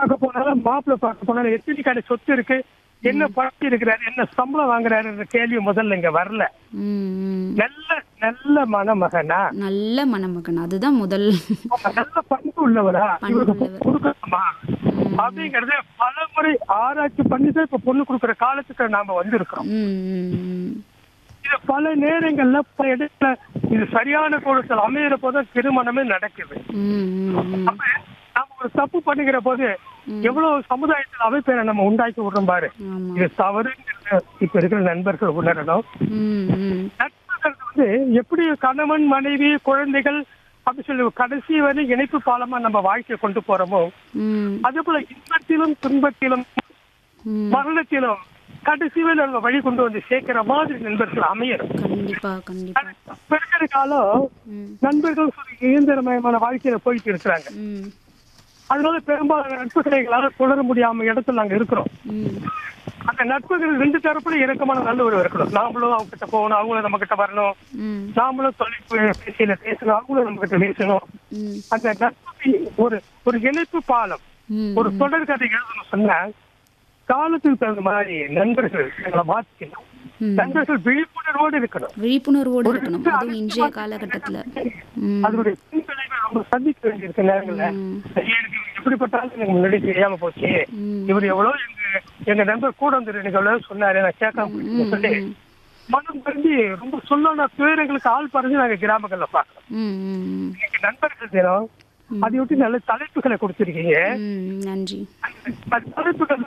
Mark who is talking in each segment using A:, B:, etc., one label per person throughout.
A: பார்க்க போனாலும் மாப்பிள்ளை பார்க்க போனாலும் எத்தனை கடை சொத்து இருக்கு என்ன பழக்கி இருக்கிறாரு என்ன சம்பளம் வாங்குறாருன்ற கேள்வி முதல்ல இங்க வரல
B: ம், ம்.
A: நல்ல நல்ல மணமகனா
B: நல்ல மணமகன் அதுதான் முதல்
A: அவங்க நல்ல பண்பு உள்ளவரா இவருக்கு
B: உள்ளவர்.
A: கொடுக்கணுமா அப்படிங்கறத பல முறை ஆராய்ச்சி பண்ணி தான் இப்ப பொண்ணு கொடுக்குற காலத்துக்கு நாம வந்திருக்கிறோம்
B: ம், ம், ம்.
A: இது பல நேரங்கள்ல பல இடத்துல இது சரியான கோலத்தில் அமையிற போதும் திருமணமே நடக்குது
B: ம், ம், ம்.
A: அப்ப நாம ஒரு தப்பு பண்ணுகிற போது எவ்வளவு சமுதாயத்தில் அமைப்பை நம்ம உண்டாக்கி விடுறோம் பாரு
B: ஆமா
A: இது தவறுங்கிறத இப்ப இருக்கிற நண்பர்கள் உணரணும்
B: ம், ம்.
A: நட்புகள் வந்து எப்படி கணவன் மனைவி குழந்தைகள் அப்படி சொல்லி கடைசி வரை இணைப்பு பாலமா நம்ம வாழ்க்கையை கொண்டு போறோமோ
B: ம்,
A: அதே போல இன்பத்திலும் துன்பத்திலும்
B: ம்.
A: மரணத்திலும் கடைசி வரை நம்ம வழி கொண்டு வந்து சேர்க்கிற மாதிரி நண்பர்கள் அமையணும்
B: கண்டிப்பா கண்டிப்பா
A: இப்ப இருக்கிற காலம்
B: ம்,
A: நண்பர்கள் ஒரு இயந்திரமயமான வாழ்க்கையில போயிட்டு இருக்கிறாங்க
B: ம்,
A: அதனால பெரும்பாலான நட்புகளை எங்களால தொடர முடியாம இடத்துல நாங்க இருக்கிறோம்
B: ம்.
A: அந்த நட்புகள் ரெண்டு தரப்புல இறக்கமான நல்ல ஒரு இருக்கணும் நாமளும் அவங்க கிட்ட போகணும் அவங்களும் நம்ம கிட்ட வரணும்
B: ம்,
A: நாமளும் தொலைபேசியில பேசணும் அவங்களும் நம்ம கிட்ட பேசணும்
B: ம்,
A: அந்த நட்புக்கு ஒரு ஒரு இணைப்பு பாலம்
B: ம்.
A: ஒரு தொடர் கதை எழுதணும் சொன்னா காலத்துக்கு தகுந்த மாதிரி நண்பர்கள் எங்களை மாத்திக்கணும்
B: ம்.
A: நண்பர்கள் விழிப்புணர்வோடு இருக்கணும்
B: விழிப்புணர்வோடு இருக்கணும் அதுவும் இன்றைய காலகட்டத்துல ம்,
A: அதனுடைய பின்விளைவை நம்ம சந்திக்க வேண்டியிருக்க நேரங்கள்ல
B: ம்.
A: எனக்கு எப்படிப்பட்டாலும் எனக்கு முன்னாடி தெரியாம போச்சு
B: ம்.
A: இவர் எவ்வளவு எங்க எங்க நண்பர் கூட வந்து எனக்கு எவ்வளவு சொன்னாரு நான் கேட்காம போயிட்டேன்னு சொல்லி
B: ம்,
A: மனம் பறிஞ்சு ரொம்ப சொல்லான துயரங்களுக்கு ஆள் பறிஞ்சு நாங்க கிராமங்கள்ல பாக்குறோம்
B: ம், ம்,
A: எங்க நண்பர்கள் தினம் அதை விட்டு நல்ல தலைப்புகளை கொடுத்திருக்கீங்க
B: ம். நன்றி
A: அந்த தலைப்புகள்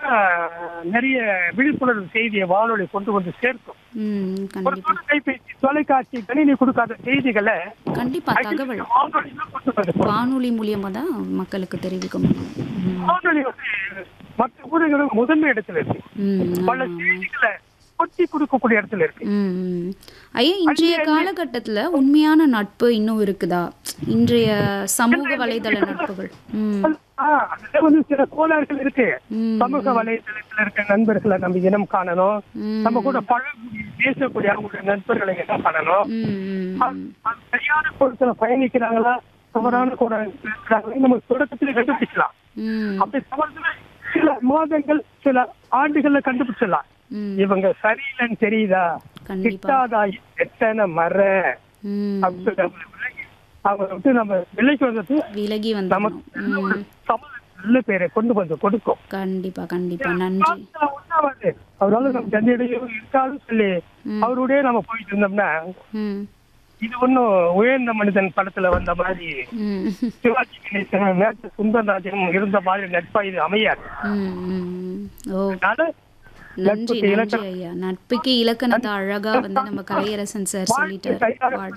A: நிறைய விழிப்புணர்வு செய்தியை வானொலி கொண்டு வந்து சேர்க்கும்
B: ம்,
A: ஒரு
B: கண்டிப்பா
A: தொடு கைபேசி தொலைக்காட்சி கணினி கொடுக்காத செய்திகளை
B: கண்டிப்பா தகவல்
A: வானொலியில கொண்டு வந்து
B: வானொலி மூலியமா தான் மக்களுக்கு தெரிவிக்க முடியும் ம்,
A: வானொலி வந்து மற்ற ஊடகங்களும் முதன்மை இடத்துல இருக்கு
B: ம்,
A: பல
B: ஆமா, ஆமா.
A: செய்திகளை கொட்டி கொடுக்கக்கூடிய இடத்துல இருக்கு
B: ம், ம். ஐயா இன்றைய காலகட்டத்துல உண்மையான நட்பு இன்னும் இருக்குதா இன்றைய சமூக வலைதள நட்புகள் ம்,
A: ஆ, அதுல வந்து சில கோளாறுகள் இருக்கு
B: ம்,
A: சமூக வலைதளத்துல இருக்க நண்பர்களை நம்ம இனம் காணணும்
B: ம்,
A: நம்ம கூட பழகக்கூடிய பேசக்கூடிய அவங்களுடைய நண்பர்களை என்ன பண்ணணும்
B: ம், ம்,
A: அது- அது சரியான பொருட்களை பயணிக்கிறாங்களா தவறான கூட இருக்கிறாங்களா நம்ம தொடக்கத்துல கண்டுபிடிக்கலாம்
B: ம்,
A: அப்படி தவறுதல சில மாதங்கள் சில ஆண்டுகள்ல கண்டுபிடிச்சிடலாம்
B: ம்,
A: இவங்க சரியில்லைன்னு தெரியுதா
B: கண்டிப்பா
A: கிட்டாதா எத்தனை மர
B: ம்,
A: அப்படின்னு சொல்லி அவங்களை விலகி அவங்க விட்டு நம்ம விலைக்கு வந்தது
B: விலகி
A: நமக்கு
B: வந்துடணும்
A: நல்ல ஒரு
B: ம்,
A: சமூக நல்ல பேரை கொண்டு வந்து கொடுக்கும்
B: கண்டிப்பா கண்டிப்பா நன்றி
A: காலத்துல ஒண்ணாவது அவரால நமக்கு எந்த இடையும் இருக்காதுன்னு சொல்லி
B: ம்.
A: அவரோடய நம்ம போயிட்டு இருந்தோம்னா
B: ம்,
A: இது ஒண்ணும் உயர்ந்த மனிதன் படத்துல வந்த மாதிரி
B: ம்,
A: சிவாஜி கணேசன் நேற்று சுந்தரராஜனும் இருந்த மாதிரி நட்பா இது அமையாது
B: ம், ம். ஓ
A: அதனால
B: நன்றி
A: நட்புக்கு
B: நன்றி
A: இலக்கணம்.
B: ஐயா நட்புக்கு இலக்கணத்தை அழகா வந்து நம்ம கலையரசன் சார்
A: வாழ்க்கை
B: சொல்லிட்டார்
A: கையாள
B: வாழ்-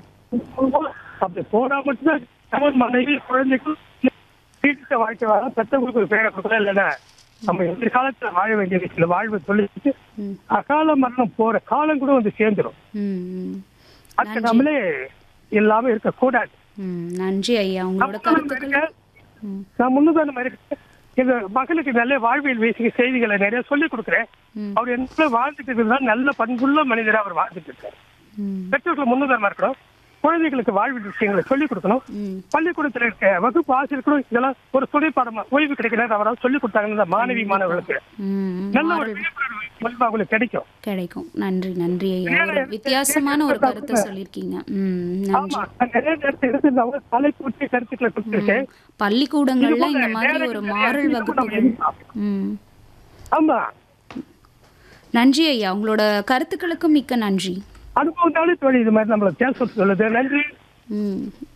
A: அப்படி போனா மட்டும்தான் கணவன் மனைவி குழந்தைக்கும் வீட்டு வாழ்க்கை வாழ பெற்றவங்களுக்கு ஒரு பேரை கொடுக்கலாம் இல்லைன்னா நம்ம எதிர்காலத்துல வாழ வேண்டிய சில வாழ்வை சொல்லிட்டு
B: ம்,
A: அகால மரணம் போற காலம் கூட வந்து சேர்ந்துரும்
B: ம், ம்.
A: அதுக்கு நம்மளே இல்லாம இருக்க கூடாது
B: ம், நன்றி ஐயா உங்களோட கருத்துக்கள் ம்,
A: நான் முன்னுதாரணம் இருக்கு எங்க மகளுக்கு நல்ல வாழ்வியல் பேசிய செய்திகளை நிறைய சொல்லி கொடுக்குறேன்
B: ம்,
A: அவர் என்ன வாழ்ந்துட்டு இருந்தா நல்ல பண்புள்ள மனிதரா அவர் வாழ்ந்துட்டு இருக்காரு
B: ம்,
A: பெற்றோர்கள் முன்னுதாரணமா இருக்கணும் குழந்தைகளுக்கு வாழ்வியல் விஷயங்களை சொல்லிக் கொடுக்கணும்
B: ம்,
A: பள்ளிக்கூடத்துல இருக்க வகுப்பு ஆசிரியர்களும் இதெல்லாம் ஒரு துணை பாடமா ஓய்வு கிடைக்கிறார் அவரால் சொல்லிக் கொடுத்தாங்க இந்த மாணவி மாணவர்களுக்கு
B: ம்,
A: நல்ல ஒரு
B: மாறல்
A: விழிப்புணர்வு மொழிபா அவங்களுக்கு கிடைக்கும்
B: கிடைக்கும் நன்றி நன்றி ஐயா ஒரு வித்தியாசமான ஒரு கருத்தை சொல்லியிருக்கீங்க ம், நன்றி
A: ஆமா நான் நிறைய நேரத்தை எடுத்து தலைப்பூச்சி கருத்துக்களை கொடுத்துருக்கேன்
B: பள்ளிக்கூடங்கள்ல இந்த மாதிரி ஒரு மாறல் வகுப்புகள் ம்
A: ஆமா
B: நன்றி ஐயா உங்களோட கருத்துக்களுக்கு மிக்க நன்றி
A: அனுபவத்தாலே தோழி இது மாதிரி நம்மள பேச சொல்லுது நன்றி
B: ம்